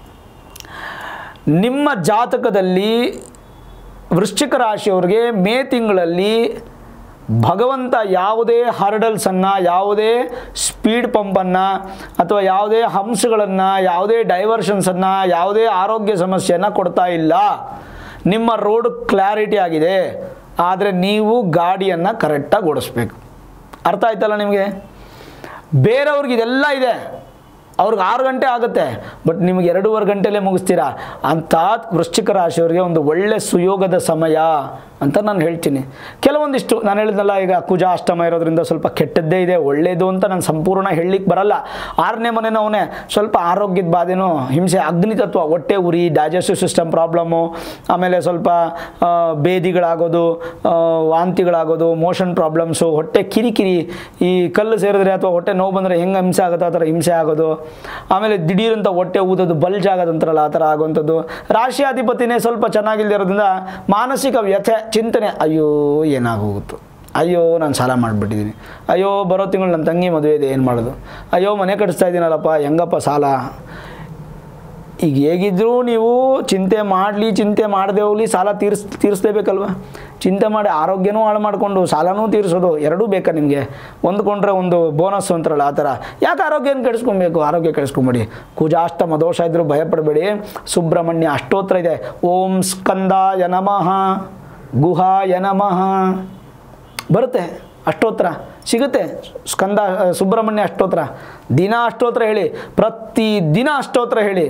ನಿಮ್ಮ ಜಾತಕದಲ್ಲಿ ವೃಶ್ಚಿಕ ರಾಶಿಯವರಿಗೆ ಮೇ ತಿಂಗಳಲ್ಲಿ ಭಗವಂತ ಯಾವುದೇ ಹರ್ಡಲ್ಸನ್ನು ಯಾವುದೇ ಸ್ಪೀಡ್ ಪಂಪನ್ನು ಅಥವಾ ಯಾವುದೇ ಹಂಸಗಳನ್ನು ಯಾವುದೇ ಡೈವರ್ಷನ್ಸನ್ನು ಯಾವುದೇ ಆರೋಗ್ಯ ಸಮಸ್ಯೆಯನ್ನು ಕೊಡ್ತಾ ಇಲ್ಲ ನಿಮ್ಮ ರೋಡ್ ಕ್ಲಾರಿಟಿ ಆಗಿದೆ ಆದರೆ ನೀವು ಗಾಡಿಯನ್ನು ಕರೆಕ್ಟಾಗಿ ಓಡಿಸ್ಬೇಕು ಅರ್ಥ ಆಯ್ತಲ್ಲ ನಿಮಗೆ ಬೇರೆಯವ್ರಿಗೆ ಇದೆಲ್ಲ ಇದೆ ಅವ್ರಿಗೆ ಆರು ಗಂಟೆ ಆಗುತ್ತೆ ಬಟ್ ನಿಮಗೆ ಎರಡೂವರೆ ಗಂಟೆಲೇ ಮುಗಿಸ್ತೀರಾ ಅಂತ ವೃಶ್ಚಿಕ ರಾಶಿಯವರಿಗೆ ಒಂದು ಒಳ್ಳೆ ಸುಯೋಗದ ಸಮಯ ಅಂತ ನಾನು ಹೇಳ್ತೀನಿ ಕೆಲವೊಂದಿಷ್ಟು ನಾನು ಹೇಳಿದ್ನಲ್ಲ ಈಗ ಕುಜ ಅಷ್ಟಮ ಇರೋದ್ರಿಂದ ಸ್ವಲ್ಪ ಕೆಟ್ಟದ್ದೇ ಇದೆ ಒಳ್ಳೆಯದು ಅಂತ ನಾನು ಸಂಪೂರ್ಣ ಹೇಳಲಿಕ್ಕೆ ಬರಲ್ಲ ಆರನೇ ಮನೆನೂ ಅವನೇ ಸ್ವಲ್ಪ ಆರೋಗ್ಯದ ಬಾಧೆನೂ ಹಿಂಸೆ ಅಗ್ನಿತತ್ವ ಹೊಟ್ಟೆ ಉರಿ ಡೈಜೆಸ್ಟಿವ್ ಸಿಸ್ಟಮ್ ಪ್ರಾಬ್ಲಮ್ಮು ಆಮೇಲೆ ಸ್ವಲ್ಪ ಆ, ಬೇದಿಗಳಾಗೋದು ಆ, ವಾಂತಿಗಳಾಗೋದು ಮೋಷನ್ ಪ್ರಾಬ್ಲಮ್ಸು ಹೊಟ್ಟೆ ಕಿರಿಕಿರಿ ಈ ಕಲ್ಲು ಸೇರಿದ್ರೆ ಅಥವಾ ಹೊಟ್ಟೆ ನೋವು ಬಂದರೆ ಹೆಂಗೆ ಹಿಂಸೆ ಆಗುತ್ತೋ ಆ ಥರ ಹಿಂಸೆ ಆಗೋದು ಆಮೇಲೆ ದಿಢೀರಂತ ಹೊಟ್ಟೆ ಊದೋದು ಬಲ್ಜ್ ಆಗೋದಂತಾರಲ್ಲ ಆ ಥರ ಆಗುವಂಥದ್ದು ರಾಶಿಯಾಧಿಪತಿನೇ ಸ್ವಲ್ಪ ಚೆನ್ನಾಗಿಲ್ಲದೆ ಇರೋದ್ರಿಂದ ಮಾನಸಿಕ ವ್ಯಥೆ ಚಿಂತನೆ ಅಯ್ಯೋ ಏನಾಗೋಗುತ್ತೋ ಅಯ್ಯೋ ನಾನು ಸಾಲ ಮಾಡಿಬಿಟ್ಟಿದ್ದೀನಿ ಅಯ್ಯೋ ಬರೋ ತಿಂಗಳು ನನ್ನ ತಂಗಿ ಮದುವೆ ಇದೆ ಏನು ಮಾಡೋದು ಅಯ್ಯೋ ಮನೆ ಕಟ್ಟಿಸ್ತಾ ಇದ್ದೀನಲ್ಲಪ್ಪ ಹೆಂಗಪ್ಪ ಸಾಲ ಈಗ ಹೇಗಿದ್ದರೂ ನೀವು ಚಿಂತೆ ಮಾಡಲಿ ಚಿಂತೆ ಮಾಡದೆ ಹೋಗಲಿ ಸಾಲ ತೀರ್ಸ್ ತೀರಿಸ್ಲೇಬೇಕಲ್ವ ಚಿಂತೆ ಮಾಡಿ ಆರೋಗ್ಯನೂ ಹಾಳು ಮಾಡಿಕೊಂಡು ಸಾಲನೂ ತೀರಿಸೋದು ಎರಡೂ ಬೇಕಾ ನಿಮಗೆ ಒಂದ್ಕೊಂಡ್ರೆ ಒಂದು ಬೋನಸ್ ಅಂತಾರಲ್ಲ ಆ ಥರ ಯಾಕೆ ಆರೋಗ್ಯನ ಕೆಡಿಸ್ಕೊಬೇಕು ಆರೋಗ್ಯ ಕೆಡಿಸ್ಕೊಂಬೇಡಿ ಕುಜಾಷ್ಟಮ ದೋಷ ಇದ್ದರೂ ಭಯಪಡಬೇಡಿ ಸುಬ್ರಹ್ಮಣ್ಯ ಅಷ್ಟೋತ್ರ ಇದೆ ಓಂ ಸ್ಕಂದಾಯ ನಮಃ ಗುಹಾಯ ನಮಃ ಬರುತ್ತೆ ಅಷ್ಟೋತ್ತರ ಸಿಗುತ್ತೆ ಸ್ಕಂದ ಸುಬ್ರಹ್ಮಣ್ಯ ಅಷ್ಟೋತ್ತರ ದಿನ ಅಷ್ಟೋತ್ತರ ಹೇಳಿ ಪ್ರತಿ ದಿನ ಅಷ್ಟೋತ್ತರ ಹೇಳಿ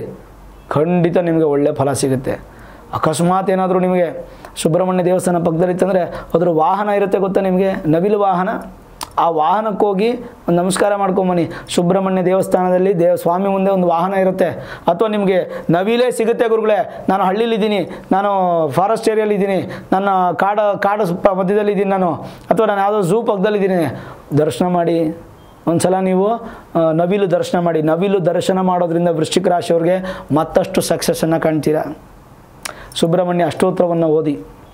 ಖಂಡಿತ ನಿಮಗೆ ಒಳ್ಳೆಯ ಫಲ ಸಿಗುತ್ತೆ ಅಕಸ್ಮಾತ್ ಏನಾದರೂ ನಿಮಗೆ ಸುಬ್ರಹ್ಮಣ್ಯ ದೇವಸ್ಥಾನ ಪಕ್ಕದಲ್ಲಿ ಇತ್ತಂದರೆ ಅದ್ರ ವಾಹನ ಇರುತ್ತೆ ಗೊತ್ತಾ ನಿಮಗೆ ನವಿಲು ವಾಹನ ಆ ವಾಹನಕ್ಕೆ ಹೋಗಿ ಒಂದು ನಮಸ್ಕಾರ ಮಾಡ್ಕೊಂಬನ್ನಿ ಸುಬ್ರಹ್ಮಣ್ಯ ದೇವಸ್ಥಾನದಲ್ಲಿ ದೇವ ಸ್ವಾಮಿ ಮುಂದೆ ಒಂದು ವಾಹನ ಇರುತ್ತೆ ಅಥವಾ ನಿಮಗೆ ನವಿಲೇ ಸಿಗುತ್ತೆ ಗುರುಗಳೇ ನಾನು ಹಳ್ಳಿಲಿದ್ದೀನಿ ನಾನು ಫಾರೆಸ್ಟ್ ಏರಿಯಲ್ಲಿದ್ದೀನಿ ನನ್ನ ಕಾಡ ಕಾಡು ಸುತ್ತ ಮಧ್ಯದಲ್ಲಿದ್ದೀನಿ ನಾನು ಅಥವಾ ನಾನು ಯಾವುದೋ ಝೂ ಪಕ್ಕದಲ್ಲಿದ್ದೀನಿ ದರ್ಶನ ಮಾಡಿ ಒಂದು ಸಲ ನೀವು ಆ, ನವಿಲು ದರ್ಶನ ಮಾಡಿ ನವಿಲು ದರ್ಶನ ಮಾಡೋದ್ರಿಂದ ವೃಶ್ಚಿಕ ರಾಶಿಯವ್ರಿಗೆ ಮತ್ತಷ್ಟು ಸಕ್ಸಸ್ಸನ್ನು ಕಾಣ್ತೀರಾ ಸುಬ್ರಹ್ಮಣ್ಯ ಅಷ್ಟೋತ್ತರವನ್ನು ಓದಿ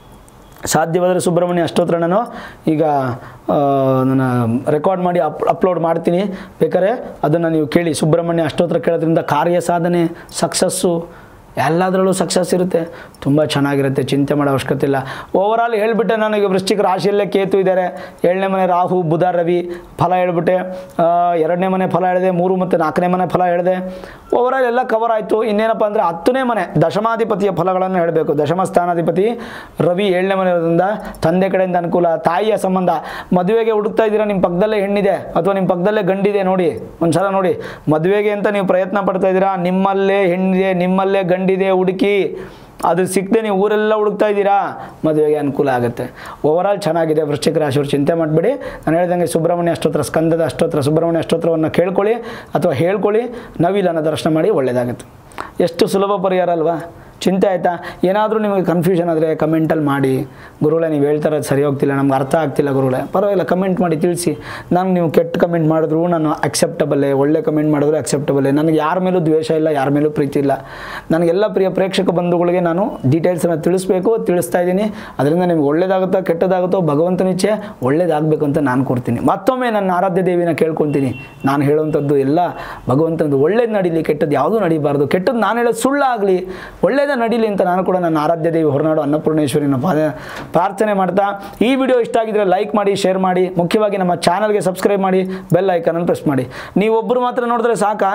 ಸಾಧ್ಯವಾದರೆ ಸುಬ್ರಹ್ಮಣ್ಯ ಅಷ್ಟೋತ್ರ ನಾನು ಈಗ ಆ, ನಾನು ರೆಕಾರ್ಡ್ ಮಾಡಿ ಅಪ್ ಅಪ್ಲೋಡ್ ಮಾಡ್ತೀನಿ ಬೇಕಾದ್ರೆ ಅದನ್ನು ನೀವು ಕೇಳಿ ಸುಬ್ರಹ್ಮಣ್ಯ ಅಷ್ಟೋತ್ರ ಕೇಳೋದ್ರಿಂದ ಕಾರ್ಯ ಸಾಧನೆ ಸಕ್ಸಸ್ಸು ಎಲ್ಲದರಲ್ಲೂ ಸಕ್ಸಸ್ ಇರುತ್ತೆ ತುಂಬ ಚೆನ್ನಾಗಿರುತ್ತೆ ಚಿಂತೆ ಮಾಡೋ ಅವಶ್ಯಕತೆ ಇಲ್ಲ ಓವರಾಲ್ ಹೇಳಿಬಿಟ್ಟೆ ನನಗೆ ವೃಶ್ಚಿಕ ರಾಶಿಯಲ್ಲೇ ಕೇತು ಇದ್ದಾರೆ ಏಳನೇ ಮನೆ ರಾಹು ಬುಧ ರವಿ ಫಲ ಹೇಳ್ಬಿಟ್ಟೆ ಆ, ಎರಡನೇ ಮನೆ ಫಲ ಹೇಳಿದೆ ಮೂರು ಮತ್ತು ನಾಲ್ಕನೇ ಮನೆ ಫಲ ಹೇಳಿದೆ ಓವರಾಲ್ ಎಲ್ಲ ಕವರ್ ಆಯಿತು ಇನ್ನೇನಪ್ಪ ಅಂದರೆ ಹತ್ತನೇ ಮನೆ ದಶಮಾಧಿಪತಿಯ ಫಲಗಳನ್ನು ಹೇಳಬೇಕು ದಶಮ ಸ್ಥಾನಾಧಿಪತಿ ರವಿ ಏಳನೇ ಮನೆ ಇರೋದ್ರಿಂದ ತಂದೆ ಕಡೆಯಿಂದ ಅನುಕೂಲ ತಾಯಿಯ ಸಂಬಂಧ ಮದುವೆಗೆ ಹುಡುಕ್ತಾ ಇದ್ದೀರಾ ನಿಮ್ಮ ಪಕ್ಕದಲ್ಲೇ ಹೆಣ್ಣಿದೆ ಅಥವಾ ನಿಮ್ಮ ಪಕ್ಕದಲ್ಲೇ ಗಂಡಿದೆ ನೋಡಿ ಒಂದ್ಸಲ ನೋಡಿ ಮದುವೆಗೆ ಅಂತ ನೀವು ಪ್ರಯತ್ನ ಪಡ್ತಾ ಇದ್ದೀರಾ ನಿಮ್ಮಲ್ಲೇ ಹೆಣ್ಣಿದೆ ನಿಮ್ಮಲ್ಲೇ ಗಂಡಿದೆ ಹುಡುಕಿ ಅದು ಸಿಕ್ಕದೆ ನೀವು ಊರೆಲ್ಲ ಹುಡುಕ್ತಾ ಇದ್ದೀರಾ ಮದುವೆಗೆ ಅನುಕೂಲ ಆಗುತ್ತೆ ಓವರಾಲ್ ಚೆನ್ನಾಗಿದೆ ವೃಶ್ಚಿಕ ರಾಶಿಯವ್ರು ಚಿಂತೆ ಮಾಡಬೇಡಿ ನಾನು ಹೇಳ್ದಂಗೆ ಸುಬ್ರಹ್ಮಣ್ಯ ಅಷ್ಟೋತ್ರ ಸ್ಕಂದದ ಅಷ್ಟೋತ್ರ ಸುಬ್ರಹ್ಮಣ್ಯ ಅಷ್ಟೋತ್ರವನ್ನು ಕೇಳ್ಕೊಳ್ಳಿ ಅಥವಾ ಹೇಳ್ಕೊಳ್ಳಿ ನವಿಲನ್ನು ದರ್ಶನ ಮಾಡಿ ಒಳ್ಳೆಯದಾಗುತ್ತೆ ಎಷ್ಟು ಸುಲಭ ಪರಿಹಾರ ಅಲ್ವಾ ಚಿಂತೆ ಆಯಿತಾ ಏನಾದರೂ ನಿಮಗೆ ಕನ್ಫ್ಯೂಷನ್ ಆದರೆ ಕಮೆಂಟಲ್ಲಿ ಮಾಡಿ ಗುರುಗಳೇ ನೀವು ಹೇಳ್ತಾ ಇರೋದು ಸರಿ ಹೋಗ್ತಿಲ್ಲ ನಮ್ಗೆ ಅರ್ಥ ಆಗ್ತಿಲ್ಲ ಗುರುಗಳೇ ಪರವಾಗಿಲ್ಲ ಕಮೆಂಟ್ ಮಾಡಿ ತಿಳಿಸಿ ನಾನು ನೀವು ಕೆಟ್ಟ ಕಮೆಂಟ್ ಮಾಡಿದ್ರು ನಾನು ಅಕ್ಸೆಪ್ಟಬಲ್ಲೇ ಒಳ್ಳೆ ಕಮೆಂಟ್ ಮಾಡಿದ್ರು ಅಕ್ಸೆಪ್ಟಬಲ್ಲೇ ನನಗೆ ಯಾರ ಮೇಲೂ ದ್ವೇಷ ಇಲ್ಲ ಯಾರ ಮೇಲೂ ಪ್ರೀತಿ ಇಲ್ಲ ನನಗೆಲ್ಲ ಪ್ರಿಯ ಪ್ರೇಕ್ಷಕ ಬಂಧುಗಳಿಗೆ ನಾನು ಡೀಟೇಲ್ಸನ್ನು ತಿಳಿಸ್ಬೇಕು ತಿಳಿಸ್ತಾ ಇದ್ದೀನಿ ಅದರಿಂದ ನಿಮ್ಗೆ ಒಳ್ಳೇದಾಗುತ್ತೋ ಕೆಟ್ಟದಾಗುತ್ತೋ ಭಗವಂತನ ಇಚ್ಛೆ ಒಳ್ಳೇದಾಗಬೇಕು ಅಂತ ನಾನು ಕೊಡ್ತೀನಿ ಮತ್ತೊಮ್ಮೆ ನನ್ನ ಆರಾಧ್ಯ ದೇವಿನ ಕೇಳ್ಕೊತೀನಿ ನಾನು ಹೇಳುವಂಥದ್ದು ಎಲ್ಲ ಭಗವಂತನದು ಒಳ್ಳೇದು ನಡೀಲಿ ಕೆಟ್ಟದ್ದು ಯಾವುದೂ ನಡೀಬಾರ್ದು ಕೆಟ್ಟದ್ದು ನಾನು ಹೇಳೋದು ಸುಳ್ಳಾಗಲಿ ಒಳ್ಳೇದೇ ನಡೀಲಿ ಅಂತ ನಾನು ಕೂಡ ನನ್ನ ಆರಾಧ್ಯ ದೇವಿ ಹೊರನಾಡು ಅನ್ನಪೂರ್ಣೇಶ್ವರಿನ ಪಾದ ಪ್ರಾರ್ಥನೆ ಮಾಡ್ತಾ ಈ ವಿಡಿಯೋ ಇಷ್ಟ ಆಗಿದ್ರೆ ಲೈಕ್ ಮಾಡಿ ಶೇರ್ ಮಾಡಿ ಮುಖ್ಯವಾಗಿ ನಮ್ಮ ಚಾನಲ್ಗೆ ಸಬ್ಸ್ಕ್ರೈಬ್ ಮಾಡಿ ಬೆಲ್ ಐಕನನ್ನು ಪ್ರೆಸ್ ಮಾಡಿ ನೀವೊಬ್ಬರು ಮಾತ್ರ ನೋಡಿದ್ರೆ ಸಾಕಾ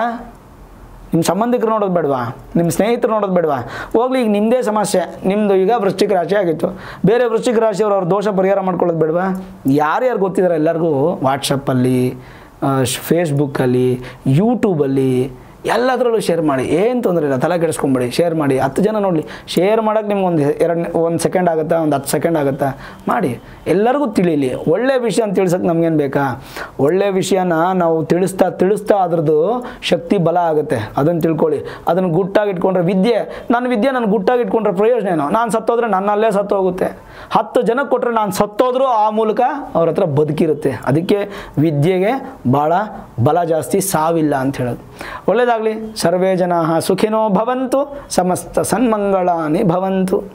ನಿಮ್ಮ ಸಂಬಂಧಿಕರು ನೋಡೋದು ಬೇಡವಾ ನಿಮ್ಮ ಸ್ನೇಹಿತರು ನೋಡೋದು ಬೇಡವಾ ಹೋಗ್ಲಿ ಈಗ ನಿಮ್ಮದೇ ಸಮಸ್ಯೆ ನಿಮ್ಮದು ಈಗ ವೃಶ್ಚಿಕ ರಾಶಿ ಆಗಿತ್ತು ಬೇರೆ ವೃಶ್ಚಿಕ ರಾಶಿಯವರು ಅವ್ರ ದೋಷ ಪರಿಹಾರ ಮಾಡ್ಕೊಳ್ಳೋದು ಬೇಡವಾ ಯಾರ್ಯಾರು ಗೊತ್ತಿದ್ದಾರೆ ಎಲ್ಲರಿಗೂ ವಾಟ್ಸಪ್ಪಲ್ಲಿ ಫೇಸ್ಬುಕ್ಕಲ್ಲಿ ಯೂಟ್ಯೂಬಲ್ಲಿ ಎಲ್ಲದರಲ್ಲೂ ಶೇರ್ ಮಾಡಿ ಏನು ತೊಂದರೆ ಇಲ್ಲ ತಲೆ ಕೆಡಿಸ್ಕೊಂಬೇಡಿ ಶೇರ್ ಮಾಡಿ ಹತ್ತು ಜನ ನೋಡಲಿ ಶೇರ್ ಮಾಡೋಕ್ಕೆ ನಿಮ್ಗೆ ಒಂದು ಎರಡು ಒಂದು ಸೆಕೆಂಡ್ ಆಗುತ್ತಾ ಒಂದು ಹತ್ತು ಸೆಕೆಂಡ್ ಆಗುತ್ತಾ ಮಾಡಿ ಎಲ್ಲರಿಗೂ ತಿಳಿಲಿ ಒಳ್ಳೆ ವಿಷಯ ಅಂತ ತಿಳ್ಸೋಕೆ ನಮಗೇನು ಬೇಕಾ ಒಳ್ಳೆ ವಿಷಯನ ನಾವು ತಿಳಿಸ್ತಾ ತಿಳಿಸ್ತಾ ಅದ್ರದ್ದು ಶಕ್ತಿ ಬಲ ಆಗುತ್ತೆ ಅದನ್ನು ತಿಳ್ಕೊಳ್ಳಿ ಅದನ್ನು ಗುಟ್ಟಾಗಿ ಇಟ್ಕೊಂಡ್ರೆ ವಿದ್ಯೆ ನನ್ನ ವಿದ್ಯೆ ನಾನು ಗುಟ್ಟಾಗಿ ಇಟ್ಕೊಂಡ್ರೆ ಪ್ರಯೋಜನ ಏನು ನಾನು ಸತ್ತೋದ್ರೆ ನನ್ನಲ್ಲೇ ಸತ್ತೋಗುತ್ತೆ ಹತ್ತು ಜನಕ್ಕೆ ಕೊಟ್ಟರೆ ನಾನು ಸತ್ತೋದ್ರೂ ಆ ಮೂಲಕ ಅವ್ರ ಹತ್ರ ಬದುಕಿರುತ್ತೆ ಅದಕ್ಕೆ ವಿದ್ಯೆಗೆ ಭಾಳ ಬಲ ಜಾಸ್ತಿ ಸಾವಿಲ್ಲ ಅಂತ ಹೇಳೋದು ಒಳ್ಳೆಯದಾಗಲಿ ಸರ್ವೇ ಜನ ಸುಖಿನೋ ಭವಂತು ಸಮಸ್ತ ಸನ್ಮಂಗಳಾನಿ ಭವಂತು